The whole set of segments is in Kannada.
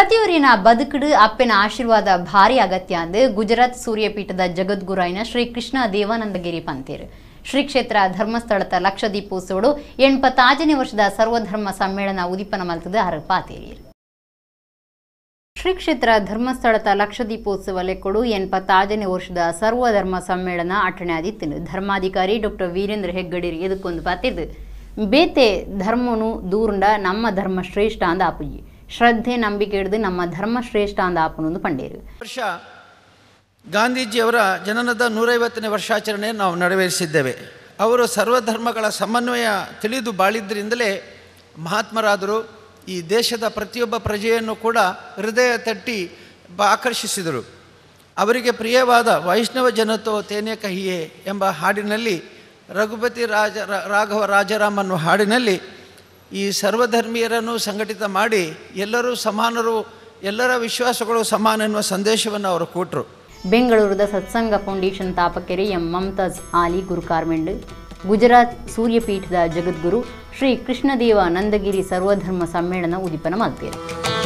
ಪ್ರತಿಯೊರಿನ ಬದುಕುಡು ಅಪ್ಪನ ಆಶೀರ್ವಾದ ಭಾರಿ ಅಗತ್ಯ ಅಂದು ಗುಜರಾತ್ ಸೂರ್ಯಪೀಠದ ಜಗದ್ಗುರಾಯಿನ ಶ್ರೀ ಕೃಷ್ಣ ದೇವಾನಂದಗಿರಿ ಪಂತೇರು ಶ್ರೀ ಕ್ಷೇತ್ರ ಧರ್ಮಸ್ಥಳದ ಲಕ್ಷದೀಪೋತ್ಸವಡು ಎಣ್ಪತ್ತಾಜನೇ ವರ್ಷದ ಸರ್ವಧರ್ಮ ಸಮ್ಮೇಳನ ಉದಿಪನ ಮಲ್ತದ ಅರ ಪಾತೇರಿಯರು ಶ್ರೀ ಕ್ಷೇತ್ರ ಧರ್ಮಸ್ಥಳದ ಲಕ್ಷದೀಪೋತ್ಸವ ಲೆಕ್ಕೊಡು ಎಣ್ಪತ್ತಾಜನೇ ವರ್ಷದ ಸರ್ವಧರ್ಮ ಸಮ್ಮೇಳನ ಅಟಣೆ ಆದಿತ್ತು ಧರ್ಮಾಧಿಕಾರಿ ಡಾಕ್ಟರ್ ವೀರೇಂದ್ರ ಹೆಗ್ಗಡಿರಿ ಇದಕ್ಕೊಂದು ಪಾತಿರ್ದು ಬೇತೆ ಧರ್ಮನು ದೂರುಂಡ ನಮ್ಮ ಧರ್ಮ ಶ್ರೇಷ್ಠ ಅಂದ ಆಪುಜಿ ಶ್ರದ್ಧೆ ನಂಬಿಕೆ ಹಿಡಿದು ನಮ್ಮ ಧರ್ಮ ಶ್ರೇಷ್ಠ ಅಂದ ಆಪನೊಂದು ಪಂಡೇರು ವರ್ಷ ಗಾಂಧೀಜಿಯವರ ಜನನದ ನೂರೈವತ್ತನೇ ವರ್ಷಾಚರಣೆ ನಾವು ನೆರವೇರಿಸಿದ್ದೇವೆ ಅವರು ಸರ್ವಧರ್ಮಗಳ ಸಮನ್ವಯ ತಿಳಿದು ಬಾಳಿದ್ದರಿಂದಲೇ ಮಹಾತ್ಮರಾದರು ಈ ದೇಶದ ಪ್ರತಿಯೊಬ್ಬ ಪ್ರಜೆಯನ್ನು ಕೂಡ ಹೃದಯ ತಟ್ಟಿ ಬ ಆಕರ್ಷಿಸಿದರು ಅವರಿಗೆ ಪ್ರಿಯವಾದ ವೈಷ್ಣವ ಜನತೋ ತೇನೆ ಕಹಿಯೇ ಎಂಬ ಹಾಡಿನಲ್ಲಿ ರಘುಪತಿ ರಾಜ ರ- ರಾಘವ ರಾಜಾರಾಮ್ ಅನ್ನುವ ಹಾಡಿನಲ್ಲಿ ಈ ಸರ್ವಧರ್ಮೀಯರನ್ನು ಸಂಘಟಿತ ಮಾಡಿ ಎಲ್ಲರೂ ಸಮಾನರು ಎಲ್ಲರ ವಿಶ್ವಾಸಗಳು ಸಮಾನ ಎನ್ನುವ ಸಂದೇಶವನ್ನು ಅವರು ಕೊಟ್ಟರು ಬೆಂಗಳೂರದ ಸತ್ಸಂಗ ಫೌಂಡೇಶನ್ ತಾಪಕೆರೆ ಎಂ ಮಮತಾಜ್ ಆಲಿ ಗುರುಕಾರ್ಮೆಂಡ್ ಗುಜರಾತ್ ಸೂರ್ಯಪೀಠದ ಜಗದ್ಗುರು ಶ್ರೀ ಕೃಷ್ಣದೇವ ನಂದಗಿರಿ ಸರ್ವಧರ್ಮ ಸಮ್ಮೇಳನ ಉದಿಪನ ಮಲ್ತೇರು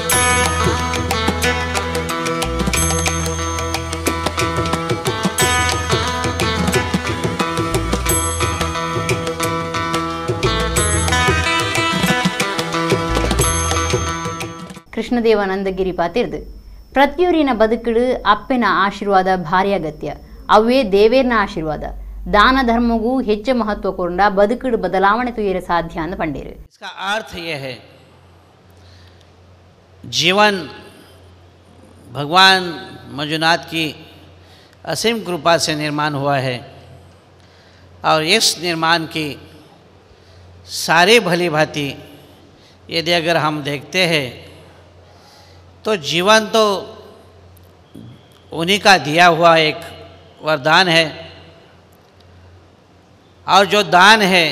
ಕೃಷ್ಣದೇವ ನಂದಗಿರಿ ಪಾತಿರ್ದು ಪ್ರತಿಯೊರಿನ ಬದುಕುಡು ಅಪ್ಪನ ಆಶೀರ್ವಾದ ಭಾರಿ ಅಗತ್ಯ ಅವೇ ದೇವೇರ್ನ ಆಶೀರ್ವಾದ ದಾನ ಧರ್ಮಗೂ ಹೆಚ್ಚು ಮಹತ್ವ ಕೊಂಡ ಬದುಕುಡು ಬದಲಾವಣೆ ತುಯ್ಯರ ಸಾಧ್ಯ ಅಂದ ಪಂಡೇರು इसका अर्थ यह है जीवन भगवान मंजुनाथ की असीम कृपा से निर्माण हुआ है और इस निर्माण की सारी भली भांति यदि अगर हम देखते हैं तो जीवन तो उन्हीं का दिया हुआ एक वरदान है और जो दान है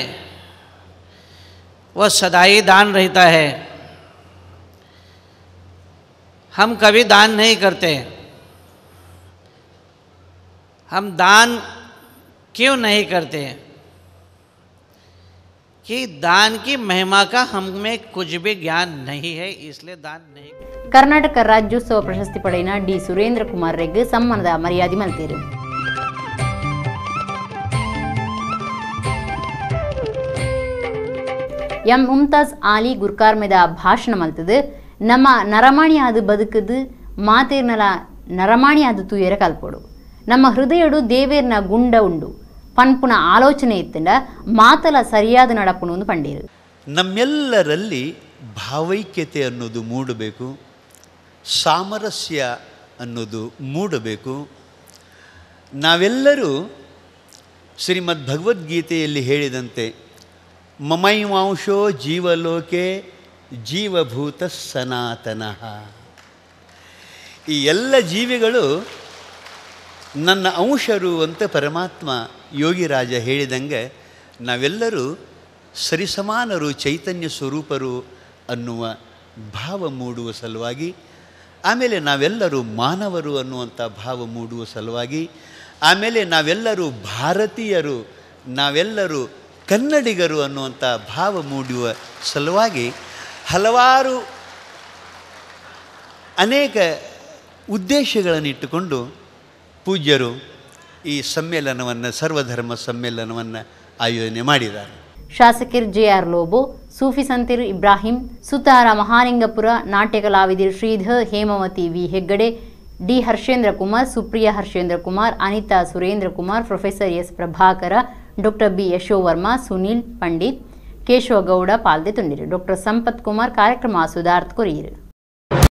वह सदा ही दान रहता है हम कभी दान नहीं करते हम दान क्यों नहीं करते कि दान की महिमा का हमें कुछ भी ज्ञान नहीं है इसलिए दान नहीं ಕರ್ನಾಟಕ ರಾಜ್ಯೋತ್ಸವ ಪ್ರಶಸ್ತಿ ಪಡೆಯಿನ ಡಿ ಸುರೇಂದ್ರ ಕುಮಾರ್ ರೆಗ್ ಸಮ್ಮಾನದ ಮರ್ಯಾದೆ ಮಲ್ತೇರು ಎಂ ಮುಮ್ತಾಜ್ ಆಲಿ ಗುರ್ಕಾರ್ಮೆದ ಭಾಷಣ ಮಲ್ತದು ನಮ್ಮ ನರಮಾಣಿಯಾದ ಬದುಕದು ಮಾತೇರ್ನಲ ನರಮಾಣಿಯಾದ ತುಯರ ಕಲ್ಪೊಡು ನಮ್ಮ ಹೃದಯಡು ದೇವೇರ್ನ ಗುಂಡ ಉಂಡು ಪನ್ಪುನ ಆಲೋಚನೆ ಇತ್ತಂಡ ಮಾತಲ ಸರಿಯಾದ ನಡಪುನು ಪಂಡೇರು ನಮ್ಮೆಲ್ಲರಲ್ಲಿ ಭಾವೈಕ್ಯತೆ ಅನ್ನೋದು ಮೂಡಬೇಕು ಸಾಮರಸ್ಯ ಅನ್ನೋದು ಮೂಡಬೇಕು ನಾವೆಲ್ಲರೂ ಶ್ರೀಮದ್ ಭಗವದ್ಗೀತೆಯಲ್ಲಿ ಹೇಳಿದಂತೆ ಮಮೈವಾಂಶೋ ಜೀವಲೋಕೆ ಜೀವಭೂತ ಸನಾತನಃ ಈ ಎಲ್ಲ ಜೀವಿಗಳು ನನ್ನ ಅಂಶರು ಅಂತ ಪರಮಾತ್ಮ ಯೋಗಿರಾಜ ಹೇಳಿದಂಗೆ ನಾವೆಲ್ಲರೂ ಸರಿಸಮಾನರು ಚೈತನ್ಯ ಸ್ವರೂಪರು ಅನ್ನುವ ಭಾವ ಮೂಡುವ ಸಲುವಾಗಿ ಆಮೇಲೆ ನಾವೆಲ್ಲರೂ ಮಾನವರು ಅನ್ನುವಂಥ ಭಾವ ಮೂಡುವ ಸಲುವಾಗಿ ಆಮೇಲೆ ನಾವೆಲ್ಲರೂ ಭಾರತೀಯರು ನಾವೆಲ್ಲರೂ ಕನ್ನಡಿಗರು ಅನ್ನುವಂಥ ಭಾವ ಮೂಡುವ ಸಲುವಾಗಿ ಹಲವಾರು ಅನೇಕ ಉದ್ದೇಶಗಳನ್ನಿಟ್ಟುಕೊಂಡು ಪೂಜ್ಯರು ಈ ಸಮ್ಮೇಳನವನ್ನು ಸರ್ವಧರ್ಮ ಸಮ್ಮೇಳನವನ್ನು ಆಯೋಜನೆ ಮಾಡಿದ್ದಾರೆ ಶಾಸಕರ್ ಜೆ ಆರ್ ಲೋಬೋ ಸೂಫಿ ಸಂತಿರ್ ಇಬ್ರಾಹಿಂ ಸುತಾರ ಮಹಾಲಿಂಗಪುರ ನಾಟ್ಯ ಕಲಾವಿದಿರು Shridhar Hemavathi V Heggade D Harshendra Kumar Supriya Harshendra Kumar Anitha Surendra Kumar professor S Prabhakara doctor B Yashovarma Sunil Pandit Keshava Gowda ಪಾಲ್ದೆ ತುಂಡಿರು ಡಾಕ್ಟರ್ ಸಂಪತ್ ಕುಮಾರ್ ಕಾರ್ಯಕ್ರಮ ಸುಧಾರ್ಥ ಕೊರಿಯರು